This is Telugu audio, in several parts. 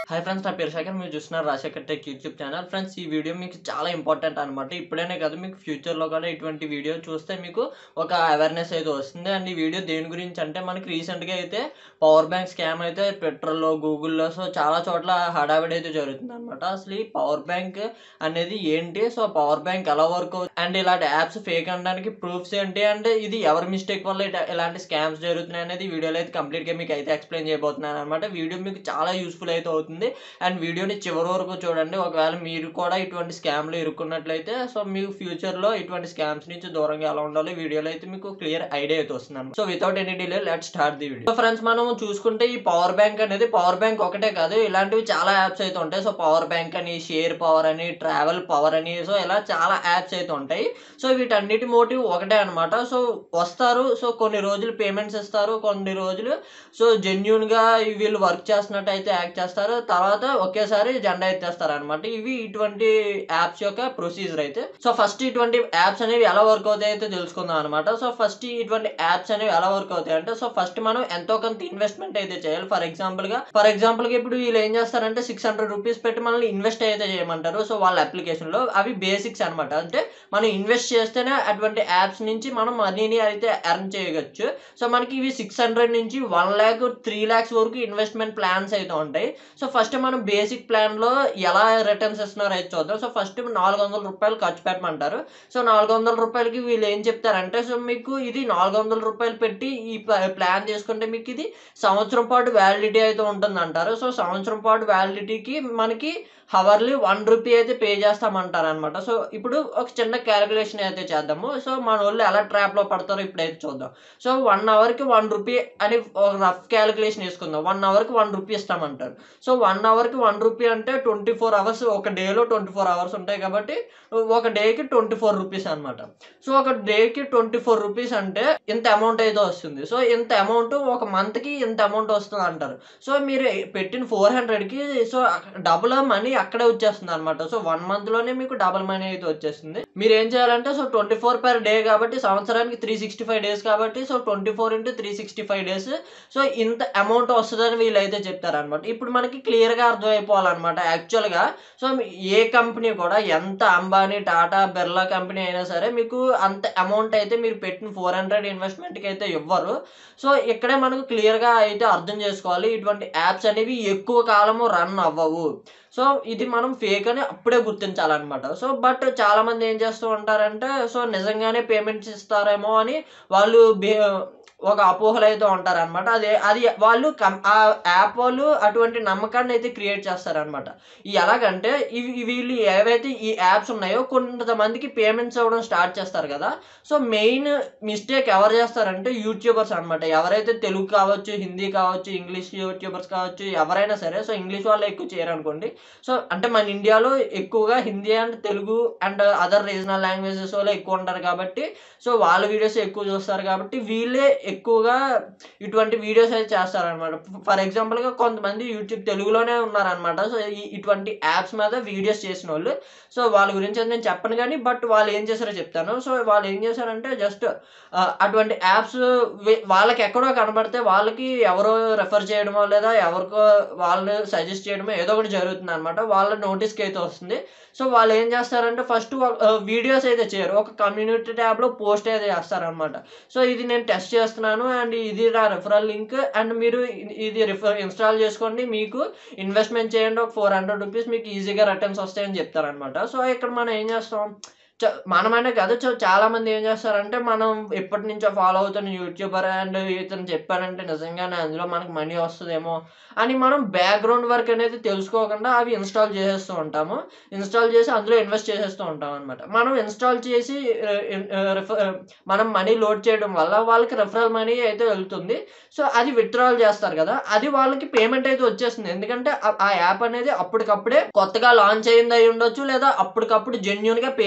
హాయ్ ఫ్రెండ్స్ నా పేరు శేఖర్ మీరు చూస్తున్నారు Rajasekhar tech YouTube channel friends ఈ వీడియో మీకు చాలా ఇంపార్టెంట్ అనమాట ఇప్పుడైనా కాదు మీకు ఫ్యూచర్లో కూడా ఇటువంటి వీడియో చూస్తే మీకు ఒక అవేర్నెస్ అయితే వస్తుంది అండ్ ఈ వీడియో దేని గురించి అంటే మనకి రీసెంట్గా అయితే పవర్ బ్యాంక్ స్కామ్ అయితే ట్విట్టర్లో గూగుల్లో సో చాలా చోట్ల హడావిడి అయితే జరుగుతుంది అనమాట అసలు ఈ పవర్ బ్యాంక్ అనేది ఏంటి సో పవర్ బ్యాంక్ ఎలా వర్క్ అవుతుంది అండ్ ఇలాంటి యాప్స్ ఫేక్ అనడానికి ప్రూఫ్స్ ఏంటి అండ్ ఇది ఎవరి మిస్టేక్ వల్ల ఇట- ఇలాంటి స్కామ్స్ జరుగుతున్నాయి అనేది ఈ వీడియోలో అయితే కంప్లీట్గా మీకు అయితే ఎక్స్ప్లెయిన్ చేయబోతున్నాను అనమాట వీడియో మీకు చాలా యూస్ఫుల్ అయితే అవుతుంది అండ్ వీడియోని చివరి వరకు చూడండి ఒకవేళ మీరు కూడా ఇటువంటి స్కామ్లు ఇరుక్కున్నట్లయితే సో మీకు ఫ్యూచర్లో ఇటువంటి స్కామ్స్ నుంచి దూరంగా ఎలా ఉండాలో వీడియోలో అయితే మీకు క్లియర్ ఐడియా అయితే వస్తుంది so without any delay let start the video so friends మనం చూసుకుంటే ఈ పవర్ బ్యాంక్ అనేది పవర్ బ్యాంక్ ఒకటే కాదు ఇలాంటివి చాలా యాప్స్ అయితే ఉంటాయి సో పవర్ బ్యాంక్ అని షేర్ పవర్ అని ట్రావెల్ పవర్ అని సో ఇలా చాలా యాప్స్ అయితే ఉంటాయి సో వీటన్నిటి మోటివ్ ఒకటే అనమాట సో వస్తారు సో కొన్ని రోజులు పేమెంట్స్ ఇస్తారు కొన్ని రోజులు సో జెన్యున్ గా వీళ్ళు వర్క్ చేస్తున్నట్టు అయితే యాక్ట్ చేస్తారు తర్వాత ఒకేసారి జెండా ఎత్తేస్తారు అనమాట ఇవి ఇటువంటి యాప్స్ యొక్క ప్రొసీజర్ అయితే సో ఫస్ట్ ఇటువంటి యాప్స్ అనేవి ఎలా వర్క్ అవుతాయి అయితే తెలుసుకుందాం అనమాట సో ఫస్ట్ ఇటువంటి యాప్స్ అనేవి ఎలా వర్క్ అవుతాయి అంటే సో ఫస్ట్ మనం ఎంతో కొంత ఇన్వెస్ట్మెంట్ అయితే చేయాలి ఫర్ ఎగ్జాంపుల్ గా ఫర్ ఎగ్జాంపుల్ గా ఇప్పుడు వీళ్ళు ఏం చేస్తారంటే సిక్స్ హండ్రెడ్ రూపీస్ పెట్టి మనల్ని ఇన్వెస్ట్ అయితే చేయమంటారు సో వాళ్ళ అప్లికేషన్ లో అవి బేసిక్స్ అనమాట అంటే మనం ఇన్వెస్ట్ చేస్తేనే అటువంటి యాప్స్ నుంచి మనం మనీని అయితే ఎర్న్ చేయవచ్చు సో మనకి ఇవి సిక్స్ హండ్రెడ్ నుంచి వన్ ల్యాక్ త్రీ ల్యాక్స్ వరకు ఇన్వెస్ట్మెంట్ ప్లాన్స్ అయితే ఉంటాయి సో ఫస్ట్ మనం బేసిక్ ప్లాన్ లో ఎలా రిటర్న్స్ ఇస్తున్నారో అయితే చూద్దాం సో ఫస్ట్ నాలుగు వందల రూపాయలు ఖర్చు పెట్టమంటారు సో నాలుగు వందల రూపాయలకి వీళ్ళు ఏం చెప్తారంటే సో మీకు ఇది నాలుగు వందల రూపాయలు పెట్టి ఈ ప్లాన్ చేసుకుంటే మీకు ఇది సంవత్సరం పాటు వ్యాలిడిటీ అయితే ఉంటుంది అంటారు సో సంవత్సరం పాటు వ్యాలిడిటీకి మనకి హవర్లీ వన్ రూపీ అయితే పే చేస్తామంటారు అనమాట సో ఇప్పుడు ఒక చిన్న క్యాలిక్యులేషన్ అయితే చేద్దాము సో మన వాళ్ళు ఎలా ట్రాప్లో పడతారో ఇప్పుడైతే చూద్దాం సో వన్ అవర్కి వన్ రూపీ అని ఒక రఫ్ క్యాలిక్యులేషన్ వేసుకుందాం వన్ అవర్కి వన్ రూపీ ఇస్తామంటారు సో వన్ అవర్కి వన్ రూపీ అంటే ట్వంటీ ఫోర్ అవర్స్ ఒక డేలో ట్వంటీ ఫోర్ అవర్స్ ఉంటాయి కాబట్టి ఒక డేకి ట్వంటీ ఫోర్ రూపీస్ అనమాట సో ఒక డేకి ట్వంటీ ఫోర్ రూపీస్ అంటే ఇంత అమౌంట్ అయితే వస్తుంది సో ఇంత అమౌంట్ ఒక మంత్కి ఇంత అమౌంట్ వస్తుంది అంటారు సో మీరు పెట్టిన ఫోర్ హండ్రెడ్కి సో డబుల్ మనీ అక్కడే వచ్చేస్తుంది అనమాట సో వన్ మంత్లోనే మీకు డబుల్ మనీ అయితే వచ్చేస్తుంది మీరు ఏం చేయాలంటే so twenty four per day కాబట్టి సంవత్సరానికి త్రీ సిక్స్టీ ఫైవ్ డేస్ కాబట్టి so twenty four into three sixty five days so ఇంత అమౌంట్ వస్తుందని వీళ్ళు అయితే చెప్తారనమాట ఇప్పుడు మనకి క్లియర్గా అర్థమైపోవాలన్నమాట యాక్చువల్గా సో ఏ కంపెనీ కూడా ఎంత అంబానీ టాటా బిర్లా కంపెనీ అయినా సరే మీకు అంత అమౌంట్ అయితే మీరు పెట్టిన ఫోర్ హండ్రెడ్ ఇన్వెస్ట్మెంట్కి అయితే ఇవ్వరు సో ఇక్కడే మనకు క్లియర్గా అయితే అర్థం చేసుకోవాలి ఇటువంటి యాప్స్ అనేవి ఎక్కువ కాలము రన్ అవ్వవు సో ఇది మనం ఫేక్ అని అప్పుడే గుర్తించాలన్నమాట సో బట్ చాలా మంది ఏం చేస్తూ ఉంటారంటే సో నిజంగానే పేమెంట్స్ ఇస్తారేమో అని వాళ్ళు బే ఒక అపోహలు అయితే ఉంటారనమాట అదే అది వాళ్ళు కం ఆ యాప్ వాళ్ళు అటువంటి నమ్మకాన్ని అయితే క్రియేట్ చేస్తారనమాట ఈ ఎలాగంటే ఇవి వీళ్ళు ఏవైతే ఈ యాప్స్ ఉన్నాయో కొంతమందికి పేమెంట్స్ అవ్వడం స్టార్ట్ చేస్తారు కదా సో మెయిన్ మిస్టేక్ ఎవరు చేస్తారంటే యూట్యూబర్స్ అనమాట ఎవరైతే తెలుగు కావచ్చు హిందీ కావచ్చు ఇంగ్లీష్ యూట్యూబర్స్ కావచ్చు ఎవరైనా సరే సో ఇంగ్లీష్ వాళ్ళు ఎక్కువ చేయరు అనుకోండి సో అంటే మన ఇండియాలో ఎక్కువగా Hindi and Telugu and other regional languages వాళ్ళు ఎక్కువ ఉంటారు కాబట్టి సో వాళ్ళ వీడియోస్ ఎక్కువ చూస్తారు కాబట్టి వీళ్ళే ఎక్కువగా ఇటువంటి వీడియోస్ అయితే చేస్తారనమాట ఫర్ ఎగ్జాంపుల్గా కొంతమంది యూట్యూబ్ తెలుగులోనే ఉన్నారనమాట సో ఈ- ఇటువంటి యాప్స్ మీద వీడియోస్ చేసిన వాళ్ళు సో వాళ్ళ గురించి అయితే నేను చెప్పను కానీ బట్ వాళ్ళు ఏం చేశారో చెప్తాను సో వాళ్ళు ఏం చేశారంటే జస్ట్ అటువంటి యాప్స్ వాళ్ళకి ఎక్కడో కనబడితే వాళ్ళకి ఎవరో రెఫర్ చేయడమో లేదా ఎవరికో వాళ్ళు సజెస్ట్ చేయడమో ఏదో ఒకటి జరుగుతుంది అనమాట వాళ్ళ నోటీస్కి అయితే వస్తుంది సో వాళ్ళు ఏం చేస్తారంటే ఫస్ట్ వీడియోస్ అయితే చేయరు ఒక కమ్యూనిటీ ట్యాబ్లో పోస్ట్ అయితే చేస్తారనమాట సో ఇది నేను టెస్ట్ చేస్తున్నాను అండ్ ఇది నా రెఫరల్ లింక్ అండ్ మీరు ఇ- ఇది రిఫర్ ఇన్స్టాల్ చేసుకోండి మీకు ఇన్వెస్ట్మెంట్ చేయండి ఒక ఫోర్ హండ్రెడ్ రూపీస్ మీకు ఈజీగా రిటర్న్స్ వస్తాయని చెప్తారనమాట సో ఇక్కడ మనం ఏం చేస్తాం చ- మనమనే కాదు సో చాలా మంది ఏం చేస్తారంటే మనం ఎప్పటి నుంచో ఫాలో అవుతున్న యూట్యూబర్ అండ్ ఇతను చెప్పారంటే నిజంగానే అందులో మనకు మనీ వస్తుందేమో అని మనం బ్యాక్గ్రౌండ్ వర్క్ అనేది తెలుసుకోకుండా అవి ఇన్స్టాల్ చేసేస్తూ ఉంటాము ఇన్స్టాల్ చేసి అందులో ఇన్వెస్ట్ చేసేస్తూ ఉంటాం అనమాట మనం ఇన్స్టాల్ చేసి ఆ, ఆ, రెఫ- ఆ, మనం మనీ లోడ్ చేయడం వల్ల వాళ్ళకి రెఫరల్ మనీ అయితే వెళ్తుంది సో అది విత్డ్రాల్ చేస్తారు కదా అది వాళ్ళకి పేమెంట్ అయితే వచ్చేస్తుంది ఎందుకంటే ఆ- ఆ యాప్ అనేది అప్పటికప్పుడే కొత్తగా లాంచ్ అయింది అయి ఉండొచ్చు లేదా అప్పటికప్పుడు జెన్యున్ గా పేమెంట్స్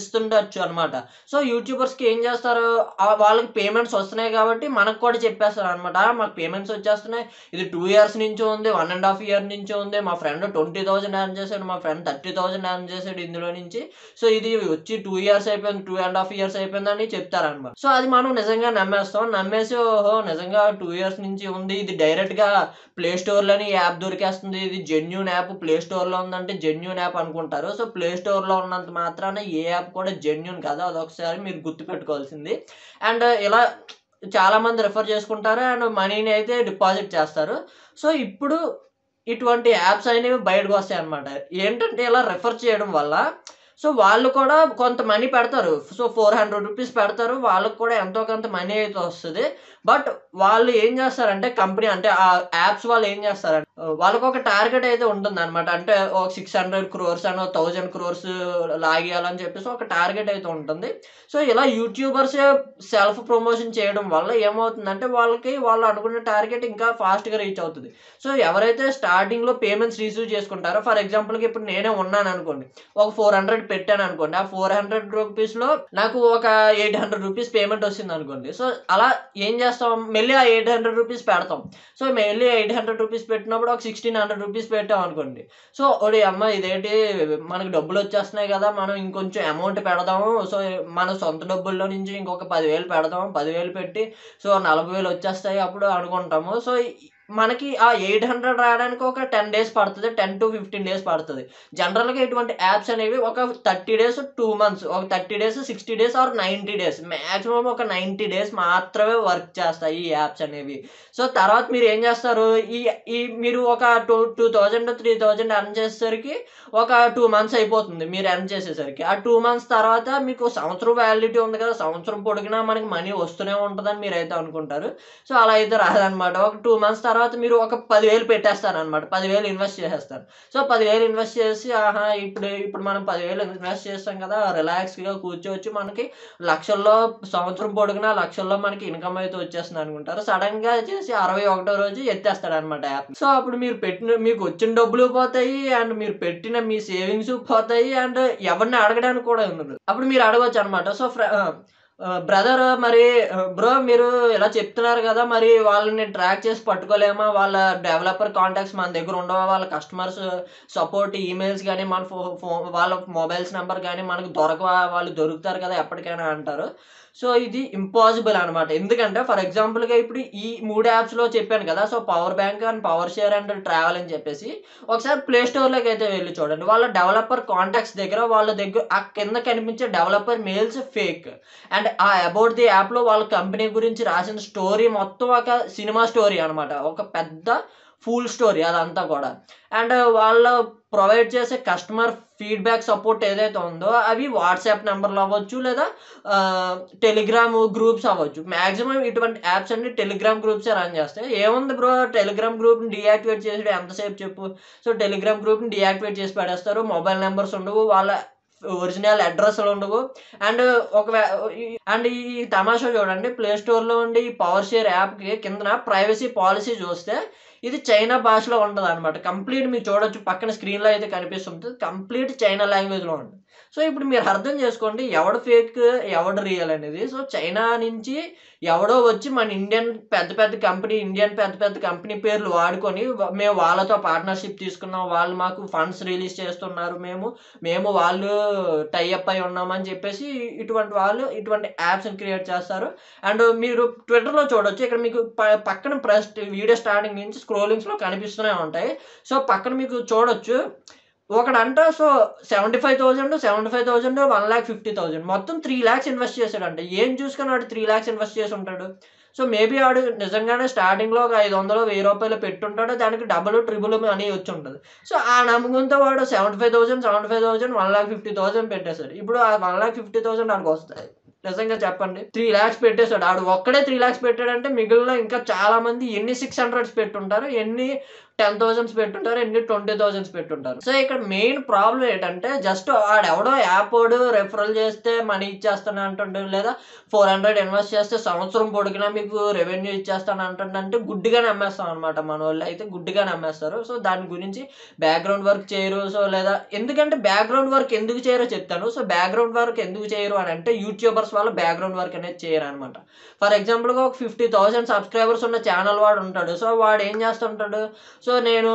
ఇస్తుండొచ్చు అనమాట సో యూట్యూబర్స్కి ఏం చేస్తారు ఆ వాళ్ళకి పేమెంట్స్ వస్తున్నాయి కాబట్టి మనకు కూడా చెప్పేస్తారు అనమాట మాకు పేమెంట్స్ వచ్చేస్తున్నాయి ఇది టూ ఇయర్స్ నుంచి ఉంది వన్ అండ్ హాఫ్ ఇయర్ నుంచి ఉంది మా ఫ్రెండ్ ట్వంటీ థౌసండ్ ఎర్న్ చేశాడు మా ఫ్రెండ్ థర్టీ థౌసండ్ ఎర్న్ చేశాడు ఇందులో నుంచి సో ఇది వచ్చి టూ ఇయర్స్ అయిపోయింది టూ అండ్ హాఫ్ ఇయర్స్ అయిపోయిందని చెప్తారనమాట సో అది మనం నిజంగా నమ్మేస్తాం నమ్మేసి ఓహో నిజంగా టూ ఇయర్స్ నుంచి ఉంది ఇది డైరెక్ట్గా ప్లే స్టోర్లోని యాప్ దొరికేస్తుంది ఇది జెన్యున్ యాప్ ప్లే స్టోర్లో ఉందంటే జెన్యున్ యాప్ అనుకుంటారు సో ప్లే స్టోర్లో ఉన్నంత మాత్రాన ఏ యాప్ కూడా జెన్యున్ కాదు అదొకసారి మీరు గుర్తుపెట్టుకోవాల్సింది అండ్ ఇలా చాలా మంది రిఫర్ చేసుకుంటారు అండ్ మనీని అయితే డిపాజిట్ చేస్తారు సో ఇప్పుడు ఇటువంటి యాప్స్ అనేవి బయటకు వస్తాయి అనమాట ఏంటంటే ఇలా రెఫర్ చేయడం వల్ల సో వాళ్ళు కూడా కొంత మనీ పెడతారు సో ఫోర్ హండ్రెడ్ రూపీస్ పెడతారు వాళ్ళకి కూడా ఎంతో కొంత మనీ అయితే వస్తుంది బట్ వాళ్ళు ఏం చేస్తారంటే కంపెనీ అంటే ఆ యాప్స్ వాళ్ళు ఏం చేస్తారంటే వాళ్ళకి ఒక టార్గెట్ అయితే ఉంటుంది అనమాట అంటే ఒక సిక్స్ హండ్రెడ్ క్రోర్స్ అని థౌజండ్ క్రోర్స్ లాగేయాలని చెప్పేసి ఒక టార్గెట్ అయితే ఉంటుంది సో ఇలా యూట్యూబర్స్ సెల్ఫ్ ప్రమోషన్ చేయడం వల్ల ఏమవుతుందంటే వాళ్ళకి వాళ్ళు అనుకున్న టార్గెట్ ఇంకా ఫాస్ట్గా రీచ్ అవుతుంది సో ఎవరైతే స్టార్టింగ్లో పేమెంట్స్ రిసీవ్ చేసుకుంటారో ఫర్ ఎగ్జాంపుల్కి ఇప్పుడు నేనే ఉన్నాను అనుకోండి ఒక ఫోర్ హండ్రెడ్ పెట్టాను అనుకోండి ఆ ఫోర్ హండ్రెడ్ రూపీస్లో నాకు ఒక ఎయిట్ హండ్రెడ్ రూపీస్ పేమెంట్ వచ్చింది అనుకోండి సో అలా ఏం చేస్తాం మళ్ళీ ఆ ఎయిట్ హండ్రెడ్ రూపీస్ పెడతాం సో మళ్ళీ ఎయిట్ హండ్రెడ్ రూపీస్ పెట్టినప్పుడు ఒక సిక్స్టీన్ హండ్రెడ్ రూపీస్ పెట్టాం అనుకోండి సో ఒడి అమ్మ ఇదేంటి మనకి డబ్బులు వచ్చేస్తున్నాయి కదా మనం ఇంకొంచెం అమౌంట్ పెడదాము సో మన సొంత డబ్బుల్లో నుంచి ఇంకొక పదివేలు పెడదాం పదివేలు పెట్టి సో నలభై వేలు వచ్చేస్తాయి అప్పుడు అనుకుంటాము సో మనకి ఆ ఎయిట్ హండ్రెడ్ రావడానికి ఒక టెన్ డేస్ పడుతుంది టెన్ టు ఫిఫ్టీన్ డేస్ పడుతుంది జనరల్గా ఇటువంటి యాప్స్ అనేవి ఒక థర్టీ డేస్ టూ మంత్స్ ఒక thirty days sixty days or ninety days maximum ఒక నైంటీ డేస్ మాత్రమే వర్క్ చేస్తాయి ఈ యాప్స్ అనేవి సో తర్వాత మీరు ఏం చేస్తారు ఈ ఈ మీరు ఒక two two thousand three thousand earn చేసేసరికి ఒక టూ మంత్స్ అయిపోతుంది మీరు ఎర్న్ చేసేసరికి ఆ టూ మంత్స్ తర్వాత మీకు సంవత్సరం వ్యాలిడిటీ ఉంది కదా సంవత్సరం పొడిగినా మనకి మనీ వస్తూనే ఉంటుందని మీరు అయితే అనుకుంటారు సో అలా అయితే రాదనమాట ఒక టూ మంత్స్ తర్వాత మీరు ఒక పదివేలు పెట్టేస్తారు అనమాట పదివేలు ఇన్వెస్ట్ చేసేస్తారు సో పదివేలు ఇన్వెస్ట్ చేసి ఆహా ఇప్పుడు ఇప్పుడు మనం పదివేలు ఇన్వెస్ట్ చేస్తాం కదా రిలాక్స్గా కూర్చోవచ్చు మనకి లక్షల్లో సంవత్సరం పొడుగునా లక్షల్లో మనకి ఇన్కమ్ అయితే వచ్చేస్తుంది అనుకుంటారు సడన్ గా చేసి అరవై ఒకటో రోజు ఎత్తేస్తాడు అనమాట యాప్ సో అప్పుడు మీరు పెట్టిన మీకు వచ్చిన డబ్బులు పోతాయి అండ్ మీరు పెట్టిన మీ సేవింగ్స్ పోతాయి అండ్ ఎవరిని అడగడానికి కూడా ఉండదు అప్పుడు మీరు అడగవచ్చు అనమాట సో బ్రదర్ మరి బ్రో మీరు ఇలా చెప్తున్నారు కదా మరి వాళ్ళని ట్రాక్ చేసి పట్టుకోలేమా వాళ్ళ డెవలపర్ కాంటాక్ట్స్ మన దగ్గర ఉండవా వాళ్ళ కస్టమర్స్ సపోర్ట్ ఈమెయిల్స్ కానీ మన ఫో ఫో వాళ్ళ మొబైల్స్ నెంబర్ కానీ మనకు దొరకవా వాళ్ళు దొరుకుతారు కదా ఎప్పటికైనా అంటారు సో ఇది ఇంపాసిబుల్ అనమాట ఎందుకంటే ఫర్ ఎగ్జాంపుల్గా ఇప్పుడు ఈ మూడు యాప్స్లో చెప్పాను కదా so power bank and power share and travel అని చెప్పేసి ఒకసారి ప్లే స్టోర్లోకి అయితే వెళ్ళి చూడండి వాళ్ళ డెవలపర్ కాంటాక్ట్స్ దగ్గర వాళ్ళ దగ్గర ఆ కింద కనిపించే డెవలపర్ మెయిల్స్ ఫేక్ అండ్ ఆ అబౌట్ ది యాప్లో వాళ్ళ కంపెనీ గురించి రాసిన స్టోరీ మొత్తం ఒక సినిమా స్టోరీ అనమాట ఒక పెద్ద ఫుల్ స్టోరీ అదంతా కూడా అండ్ వాళ్ళు ప్రొవైడ్ చేసే కస్టమర్ ఫీడ్బ్యాక్ సపోర్ట్ ఏదైతే ఉందో అవి వాట్సాప్ నెంబర్లు అవ్వచ్చు లేదా టెలిగ్రామ్ గ్రూప్స్ అవ్వచ్చు మ్యాక్సిమం ఇటువంటి యాప్స్ అన్ని టెలిగ్రామ్ గ్రూప్సే రన్ చేస్తాయి ఏముంది బ్రో టెలిగ్రామ్ గ్రూప్ని డియాక్టివేట్ చేసి ఎంతసేపు చెప్పు సో టెలిగ్రామ్ గ్రూప్ని డియాక్టివేట్ చేసి పడేస్తారు మొబైల్ నెంబర్స్ ఉండవు వాళ్ళ ఒరిజినల్ అడ్రస్లు ఉండవు అండ్ ఒక అండ్ ఈ తమాషా చూడండి ప్లే స్టోర్లో ఉండి ఈ పవర్ షేర్ యాప్కి కిందన ప్రైవసీ పాలసీ చూస్తే ఇది చైనా భాషలో ఉండదు అనమాట కంప్లీట్ మీరు చూడొచ్చు పక్కన స్క్రీన్లో అయితే కనిపిస్తుంది కంప్లీట్ చైనా లాంగ్వేజ్లో ఉంటుంది సో ఇప్పుడు మీరు అర్థం చేసుకోండి ఎవడు ఫేక్ ఎవడు రియల్ అనేది సో చైనా నుంచి ఎవడో వచ్చి మన ఇండియన్ పెద్ద పెద్ద కంపెనీ ఇండియన్ పెద్ద పెద్ద కంపెనీ పేర్లు వాడుకొని మేము వాళ్ళతో పార్ట్నర్షిప్ తీసుకున్నాం వాళ్ళు మాకు ఫండ్స్ రిలీజ్ చేస్తున్నారు మేము మేము వాళ్ళు టైఅప్ అయి ఉన్నామని చెప్పేసి ఇటువంటి వాళ్ళు ఇటువంటి యాప్స్ని క్రియేట్ చేస్తారు అండ్ మీరు ట్విట్టర్లో చూడొచ్చు ఇక్కడ మీకు ప- పక్కన ప్రెస్ వీడియో స్టార్టింగ్ నుంచి స్క్రోలింగ్స్లో కనిపిస్తూనే ఉంటాయి సో పక్కన మీకు చూడొచ్చు ఒకడంట so seventy five thousand seventy five thousand one lakh fifty thousand మొత్తం త్రీ ల్యాక్స్ ఇన్వెస్ట్ చేశాడంట ఏం చూసుకొని వాడు త్రీ ల్యాక్స్ ఇన్వెస్ట్ చేసి ఉంటాడు సో మేబీ ఆడు నిజంగానే స్టార్టింగ్లో ఒక ఐదు వందలు వెయ్యి రూపాయలు పెట్టుంటాడు దానికి డబుల్ ట్రిబుల్ అని వచ్చి ఉంటుంది సో ఆ నమ్మకంతో వాడు seventy five thousand seventy five thousand one lakh fifty thousand పెట్టేశాడు ఇప్పుడు ఆ వన్ లాక్ ఫిఫ్టీ థౌసండ్ ఆడికి వస్తాయి నిజంగా చెప్పండి త్రీ ల్యాక్స్ పెట్టేశాడు ఆడు ఒక్కడే త్రీ ల్యాక్స్ పెట్టాడంటే మిగిలిన ఇంకా చాలా మంది ఎన్ని సిక్స్ హండ్రెడ్స్ పెట్టుంటారు ఎన్ని టెన్ థౌసండ్స్ పెట్టుంటారు ఎన్ని ట్వంటీ థౌసండ్స్ పెట్టుంటారు సో ఇక్కడ మెయిన్ ప్రాబ్లం ఏంటంటే జస్ట్ ఆడెవడో యాప్ వాడు రెఫరల్ చేస్తే మనీ ఇచ్చేస్తాను అంటుంటాడు లేదా ఫోర్ హండ్రెడ్ ఇన్వెస్ట్ చేస్తే సంవత్సరం పొడిగినా మీకు రెవెన్యూ ఇచ్చేస్తాను అంటుంటే గుడ్డిగా నమ్మేస్తాం అనమాట మన వాళ్ళు అయితే గుడ్డిగా నమ్మేస్తారు సో దాని గురించి బ్యాక్గ్రౌండ్ వర్క్ చేయరు సో లేదా ఎందుకంటే బ్యాక్గ్రౌండ్ వర్క్ ఎందుకు చేయరో చెప్తాను సో బ్యాక్గ్రౌండ్ వర్క్ ఎందుకు చేయరు అని అంటే యూట్యూబర్స్ వల్ల బ్యాక్గ్రౌండ్ వర్క్ అనేది చేయరు అనమాట ఫర్ ఎగ్జాంపుల్గా ఒక ఫిఫ్టీ థౌసండ్ సబ్స్క్రైబర్స్ ఉన్న ఛానల్ వాడు ఉంటాడు సో వాడు ఏం చేస్తుంటాడు సో నేను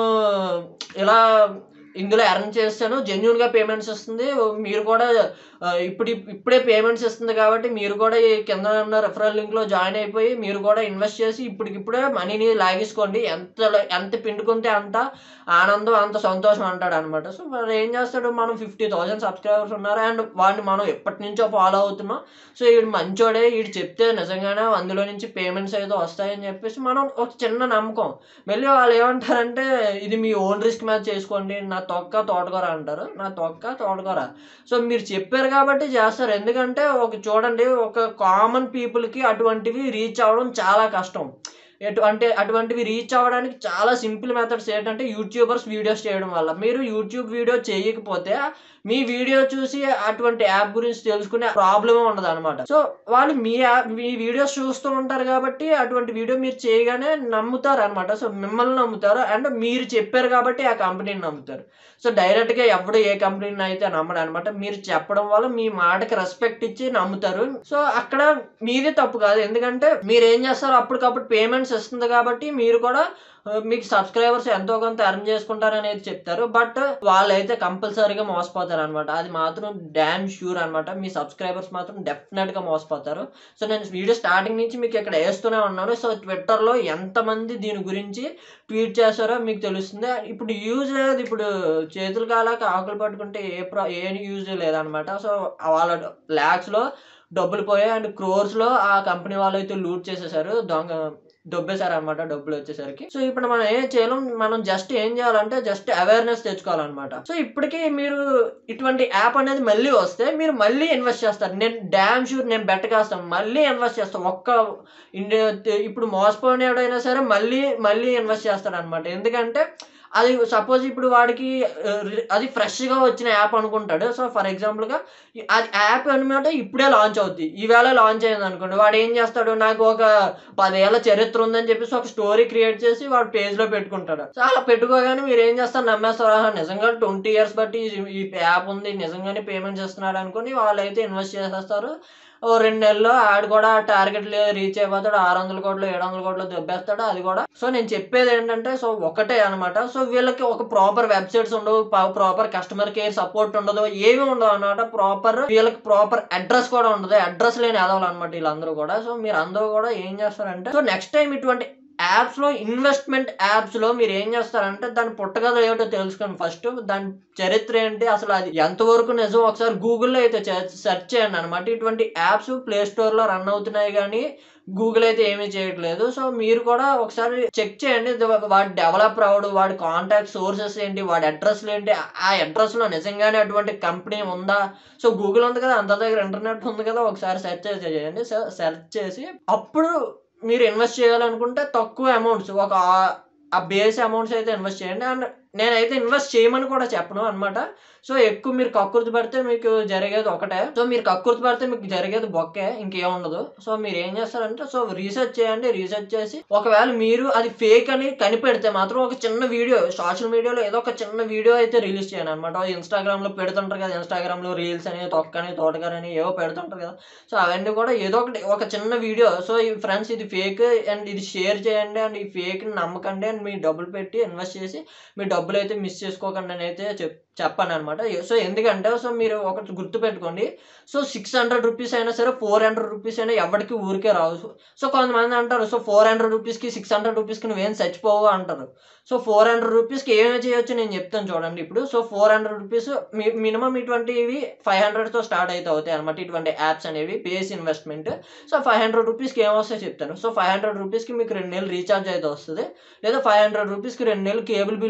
ఇలా ఇందులో ఎర్న్ చేస్తాను జెన్యున్గా పేమెంట్స్ వస్తుంది మీరు కూడా ఆ, ఇప్పుడు ఇప్పుడే పేమెంట్స్ ఇస్తుంది కాబట్టి మీరు కూడా ఈ కింద ఉన్న రెఫరల్ లింక్లో జాయిన్ అయిపోయి మీరు కూడా ఇన్వెస్ట్ చేసి ఇప్పటికిప్పుడే మనీని లాగేసుకోండి ఎంత ఎంత పిండుకుంటే అంత ఆనందం అంత సంతోషం అంటాడు అనమాట సో మరి ఏం చేస్తాడు మనం ఫిఫ్టీ థౌసండ్ సబ్స్క్రైబర్స్ ఉన్నారు అండ్ వాడిని మనం ఎప్పటి నుంచో ఫాలో అవుతున్నాం సో వీడు మంచోడే వీడు చెప్తే నిజంగానే అందులో నుంచి పేమెంట్స్ అయితే వస్తాయని చెప్పేసి మనం ఒక చిన్న నమ్మకం మళ్ళీ వాళ్ళు ఏమంటారంటే ఇది మీ ఓన్ రిస్క్ మీద చేసుకోండి నా తొక్క తోటకూర అంటారు నా తొక్క తోటకూర సో మీరు చెప్పారు కాబట్టి చేస్తారు ఎందుకంటే ఒక చూడండి ఒక కామన్ పీపుల్కి అటువంటివి రీచ్ అవ్వడం చాలా కష్టం ఎటు అంటే అటువంటివి రీచ్ అవ్వడానికి చాలా సింపుల్ మెథడ్స్ ఏంటంటే యూట్యూబర్స్ వీడియోస్ చేయడం వల్ల మీరు యూట్యూబ్ వీడియో చేయకపోతే మీ వీడియో చూసి అటువంటి యాప్ గురించి తెలుసుకునే ప్రాబ్లమే ఉండదు అనమాట సో వాళ్ళు మీ యాప్ మీ వీడియోస్ చూస్తూ ఉంటారు కాబట్టి అటువంటి వీడియో మీరు చేయగానే నమ్ముతారు అనమాట సో మిమ్మల్ని నమ్ముతారు అండ్ మీరు చెప్పారు కాబట్టి ఆ కంపెనీని నమ్ముతారు సో డైరెక్ట్గా ఎవడు ఏ కంపెనీని అయితే నమ్మడు అనమాట మీరు చెప్పడం వల్ల మీ మాటకి రెస్పెక్ట్ ఇచ్చి నమ్ముతారు సో అక్కడ మీదే తప్పు కాదు ఎందుకంటే మీరు ఏం చేస్తారు అప్పటికప్పుడు పేమెంట్స్ ఇస్తుంది కాబట్టి మీరు కూడా ఆ, మీకు సబ్స్క్రైబర్స్ ఎంతో కొంత ఎర్న్ చేసుకుంటారు అనేది చెప్తారు బట్ వాళ్ళైతే కంపల్సరీగా మోసపోతారు అనమాట అది మాత్రం డ్యామ్ షూర్ అనమాట మీ సబ్స్క్రైబర్స్ మాత్రం డెఫినెట్గా మోసపోతారు సో నేను వీడియో స్టార్టింగ్ నుంచి మీకు ఇక్కడ వేస్తూనే ఉన్నాను సో ట్విట్టర్లో ఎంతమంది దీని గురించి ట్వీట్ చేస్తారో మీకు తెలుస్తుంది ఇప్పుడు యూజ్ లేదు ఇప్పుడు చేతులు కాలాక ఆకులు పట్టుకుంటే ఏ ప్రా ఏ యూజ్ లేదనమాట సో వాళ్ళ ల్యాక్స్లో డబ్బులు పోయాయి అండ్ క్రోర్స్లో ఆ కంపెనీ వాళ్ళు అయితే లూట్ చేసేసారు దొంగ దొబ్బేశారు అనమాట డబ్బులు వచ్చేసరికి సో ఇప్పుడు మనం ఏం చేయలేం మనం జస్ట్ ఏం చేయాలంటే జస్ట్ అవేర్నెస్ తెచ్చుకోవాలన్నమాట సో ఇప్పటికీ మీరు ఇటువంటి యాప్ అనేది మళ్ళీ వస్తే మీరు మళ్ళీ ఇన్వెస్ట్ చేస్తారు నేను డ్యామ్ షూర్ నేను బెట్ కాస్తాను మళ్ళీ ఇన్వెస్ట్ చేస్తాను ఒక్క ఇండియా ఇప్పుడు మోసపోయినాడైనా సరే మళ్ళీ మళ్ళీ ఇన్వెస్ట్ చేస్తాడు అనమాట ఎందుకంటే అది సపోజ్ ఇప్పుడు వాడికి ఆ, రి- అది ఫ్రెష్గా వచ్చిన యాప్ అనుకుంటాడు సో ఫర్ ఎగ్జాంపుల్గా అది యాప్ అనమాట ఇప్పుడే లాంచ్ అవుద్ది ఈవేళ లాంచ్ అయింది అనుకోండి వాడు ఏం చేస్తాడు నాకు ఒక పదేళ్ల చరిత్ర ఉందని చెప్పేసి ఒక స్టోరీ క్రియేట్ చేసి వాడు పేజ్లో పెట్టుకుంటాడు సో అలా పెట్టుకోగానే మీరు ఏం చేస్తారు నమ్మేస్తారు ఆహా, నిజంగా ట్వంటీ ఇయర్స్ బట్టి ఈ- ఈ యాప్ ఉంది నిజంగానే పేమెంట్స్ ఇస్తున్నాడు అనుకుని వాళ్ళైతే ఇన్వెస్ట్ చేసేస్తారు ఓ రెండు నెలల్లో ఆడు కూడా టార్గెట్ రీచ్ అయిపోతాడు ఆరు వందల కోట్లు ఏడు వందల కోట్లు దెబ్బేస్తాడు అది కూడా సో నేను చెప్పేది ఏంటంటే సో ఒకటే అనమాట సో వీళ్ళకి ఒక ప్రాపర్ వెబ్సైట్స్ ఉండవు ప్రాపర్ కస్టమర్ కేర్ సపోర్ట్ ఉండదు ఏమి ఉండవు అనమాట ప్రాపర్ వీళ్ళకి ప్రాపర్ అడ్రస్ కూడా ఉండదు అడ్రస్ లేని ఎదవాలి అనమాట వీళ్ళందరూ కూడా సో మీరు అందరూ కూడా ఏం చేస్తారంటే సో నెక్స్ట్ టైం ఇటువంటి యాప్స్ లో ఇన్వెస్ట్మెంట్ యాప్స్ లో మీరు ఏం చేస్తారంటే దాని పుట్టగద ఏమిటో తెలుసుకోండి ఫస్ట్ దాని చరిత్ర ఏంటి అసలు అది ఎంతవరకు నిజం ఒకసారి గూగుల్లో అయితే సెర్చ్ చేయండి అనమాట ఇటువంటి యాప్స్ ప్లే స్టోర్ లో రన్ అవుతున్నాయి కానీ గూగుల్ అయితే ఏమీ చేయట్లేదు సో మీరు కూడా ఒకసారి చెక్ చేయండి ఇది వాడి డెవలపర్ అవడు వాడి కాంటాక్ట్ సోర్సెస్ ఏంటి వాడి అడ్రస్లు ఏంటి ఆ అడ్రస్ లో నిజంగానే అటువంటి కంపెనీ ఉందా సో గూగుల్ ఉంది కదా అంత దగ్గర ఇంటర్నెట్ ఉంది కదా ఒకసారి సెర్చ్ చేయండి సెర్చ్ చేసి అప్పుడు మీరు ఇన్వెస్ట్ చేయాలనుకుంటే తక్కువ అమౌంట్స్ ఒక ఆ- ఆ బేస్ అమౌంట్స్ అయితే ఇన్వెస్ట్ చేయండి అండ్ నేనైతే ఇన్వెస్ట్ చేయమని కూడా చెప్పను అనమాట సో ఎక్కువ మీరు కక్కుర్తి పడితే మీకు జరిగేది ఒకటే సో మీరు కక్కుర్తి పడితే మీకు జరిగేది బొక్కే ఇంకేం ఉండదు సో మీరు ఏం చేస్తారంటే సో రీసెర్చ్ చేయండి రీసెర్చ్ చేసి ఒకవేళ మీరు అది ఫేక్ అని కనిపెడితే మాత్రం ఒక చిన్న వీడియో సోషల్ మీడియాలో ఏదో ఒక చిన్న వీడియో అయితే రిలీజ్ చేయండి అనమాట ఇన్స్టాగ్రామ్ లో పెడుతుంటారు కదా ఇన్స్టాగ్రామ్ లో రీల్స్ అని తొక్కని తోటగారని ఏవో పెడుతుంటారు కదా సో అవన్నీ కూడా ఏదో ఒకటి ఒక చిన్న వీడియో సో ఈ ఫ్రెండ్స్ ఇది ఫేక్ అండ్ ఇది షేర్ చేయండి అండ్ ఈ ఫేక్ నమ్మకండి అండ్ మీ డబ్బులు పెట్టి ఇన్వెస్ట్ చేసి మీ డబ్బులు అయితే మిస్ చేసుకోకండి అని అయితే చెప్ చెప్పాను అనమాట సో ఎందుకంటే సో మీరు ఒకటి గుర్తుపెట్టుకోండి సో సిక్స్ హండ్రెడ్ రూపీస్ అయినా సరే ఫోర్ హండ్రెడ్ రూపీస్ అయినా ఎవరికి ఊరికే రావు సో కొంతమంది అంటారు సో ఫోర్ హండ్రెడ్ రూపీస్కి సిక్స్ హండ్రెడ్ రూపీస్కి నువ్వేం చచ్చిపోవు అంటారు సో ఫోర్ హండ్రెడ్ రూపీస్కి ఏమేమి చేయొచ్చు నేను చెప్తాను చూడండి ఇప్పుడు so four hundred rupees minimum ఇటువంటివి ఫైవ్ హండ్రెడ్తో స్టార్ట్ అయితే అవుతాయి అనమాట ఇటువంటి యాప్స్ అనేవి base investment so five hundred రూపీస్కి ఏమొస్తాయో చెప్తాను సో ఫైవ్ హండ్రెడ్ రూపీస్కి మీకు రెండు నెలలు రీఛార్జ్ అయితే వస్తుంది లేదా ఫైవ్ హండ్రెడ్ రూపీస్కి రెండు నెలలు కేబుల్ బిల్ అయితే కట్టు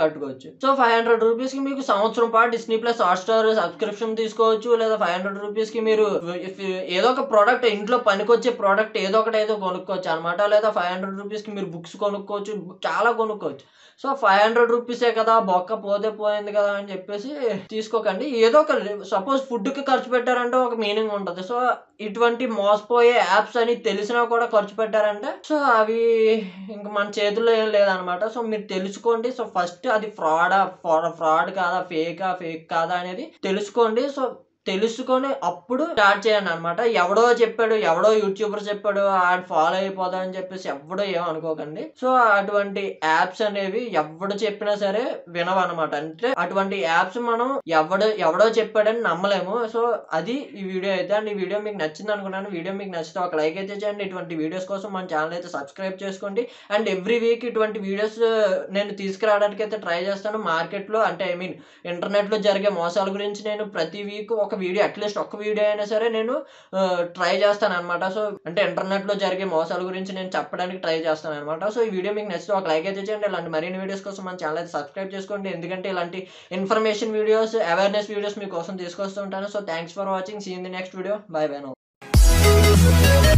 కట్టుకోవచ్చు సో ఫైవ్ హండ్రెడ్ రూపీస్ కి మీకు సంవత్సరం పాటు Disney plus Hotstar subscription తీసుకోవచ్చు లేదా ఫైవ్ హండ్రెడ్ రూపీస్ కి మీరు if- ఏదో ఒక ప్రోడక్ట్ ఇంట్లో పనికొచ్చే ప్రోడక్ట్ ఏదో ఒకటి ఏదో కొనుక్కోవచ్చు అనమాట లేదా ఫైవ్ హండ్రెడ్ రూపీస్ కి మీరు బుక్స్ కొనుక్కోవచ్చు చాలా కొనుక్కోవచ్చు సో ఫైవ్ హండ్రెడ్ రూపీసే కదా బొక్క పోతే పోయింది కదా అని చెప్పేసి తీసుకోకండి ఏదో ఒక సపోజ్ ఫుడ్కి ఖర్చు పెట్టారంటే ఒక మీనింగ్ ఉంటుంది సో ఇటువంటి మోసపోయే యాప్స్ అని తెలిసినా కూడా ఖర్చు పెట్టారంటే సో అవి ఇంకా మన చేతుల్లో ఏం లేదనమాట సో మీరు తెలుసుకోండి సో ఫస్ట్ అది ఫ్రాడా ఫ్రాడ్ కాదా ఫేకా ఫేక్ కాదా అనేది తెలుసుకోండి సో తెలుసుకొని అప్పుడు స్టార్ట్ చేయండి అనమాట ఎవడో చెప్పాడు ఎవడో యూట్యూబర్ చెప్పాడు ఆడు ఫాలో అయిపోదా అని చెప్పేసి ఎవడో ఏం అనుకోకండి సో అటువంటి యాప్స్ అనేవి ఎవడు చెప్పినా సరే వినవన్నమాట అంటే అటువంటి యాప్స్ మనం ఎవడు ఎవడో చెప్పాడని నమ్మలేము సో అది ఈ వీడియో అయితే అండ్ ఈ వీడియో మీకు నచ్చింది అనుకున్నాను వీడియో మీకు నచ్చితే ఒక లైక్ అయితే చేయండి ఇటువంటి వీడియోస్ కోసం మన ఛానల్ అయితే సబ్స్క్రైబ్ చేసుకోండి అండ్ ఎవ్రీ వీక్ ఇటువంటి వీడియోస్ నేను తీసుకురావడానికి అయితే ట్రై చేస్తాను మార్కెట్లో అంటే ఐ మీన్ ఇంటర్నెట్లో జరిగే మోసాల గురించి నేను ప్రతి వీక్ ఒక వీడియో అట్లీస్ట్ ఒక వీడియో అయినా సరే నేను ట్రై చేస్తాను అనమాట సో అంటే ఇంటర్నెట్లో జరిగే మోసాల గురించి నేను చెప్పడానికి ట్రై చేస్తాను అనమాట సో ఈ వీడియో మీకు నచ్చితే ఒక లైక్ అయితే చేయండి ఇలాంటి మరిన్ని వీడియోస్ కోసం మన ఛానల్ అయితే సబ్స్క్రైబ్ చేసుకోండి ఎందుకంటే ఇలాంటి ఇన్ఫర్మేషన్ వీడియోస్ అవేర్నెస్ వీడియోస్ మీకోసం తీసుకొస్తుంటాను so thanks for watching see in the next video bye bye no